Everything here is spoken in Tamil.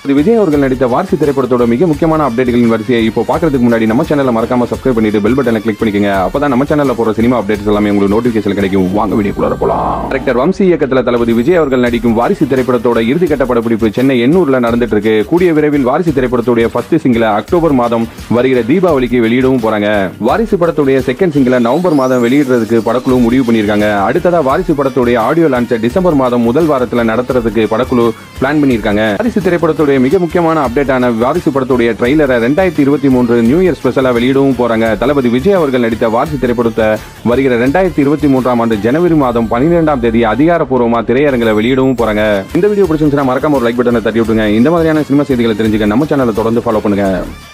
இது விஜய் அவர்கள் நடித்த வாரிசு திரைப்படத்தோட மிக முக்கியமான அப்டேட்டுகளின் வரிசையை இப்போ பார்க்கறதுக்கு முன்னாடி நம்ம சேனலை மறக்காம சப்ஸ்கிரைப் பண்ணிட்டு பெல் பட்டனை கிளிக் பண்ணிக்கங்க அப்பதான் நம்ம சேனல்ல போற சினிமா அப்டேட்ஸ் எல்லாமே உங்களுக்கு நோட்டிபிகேஷன் கிடைக்கும் வாங்க வீடியோக்குள்ள போலாம் டைரக்டர் வம்சி இயக்கத்துல தளபதி விஜய் அவர்கள் நடிக்கும் வாரிசு திரைப்படத்தோட இறுதிக்கட்ட படப்பிடிப்பு சென்னை எண்ணூர்ல நடந்துட்டு இருக்கு கூடிய விரைவில் வாரிசு திரைப்படத்துடைய ஃபர்ஸ்ட் சிங்கிள அக்டோபர் மாதம் வருகிற தீபாவளிக்கு வெளியிடவும் போறாங்க வாரிசு படத்துடைய செகண்ட் சிங்கிள நவம்பர் மாதம் வெளியிடுறதுக்கு படக்குழு முடிவு பண்ணியிருக்காங்க அடுத்ததா வாரிசு படத்துடைய ஆடியோ லான்ச்சை டிசம்பர் மாதம் முதல் வாரத்துல நடத்துறதுக்கு படக்குழு பிளான் பண்ணியிருக்காங்க வாரிசு திரைப்படத்துடைய மிக முக்கியமான அப்டேட்டான வாரிசு படத்துடைய ட்ரெய்லரை ரெண்டாயிரத்தி இருபத்தி மூன்று நியூ இயர் ஸ்பெஷலா வெளியிடவும் போறாங்க தளபதி விஜய் அவர்கள் நடித்த வாரிசு திரைப்படத்தை வருகிற ரெண்டாயிரத்தி இருபத்தி மூன்றாம் ஆண்டு ஜனவரி மாதம் பன்னிரெண்டாம் தேதி அதிகாரப்பூர்வமா திரையரங்கில் வெளியிடவும் போறாங்க இந்த வீடியோ பிடிச்சிருந்துச்சுன்னா மறக்காம ஒரு லைக் பட்டனை தட்டி விட்டுங்க இந்த மாதிரியான சினிமா செய்திகளை தெரிஞ்சுக்க நம்ம சேனலை தொடர்ந்து ஃபாலோ பண்ணுங்க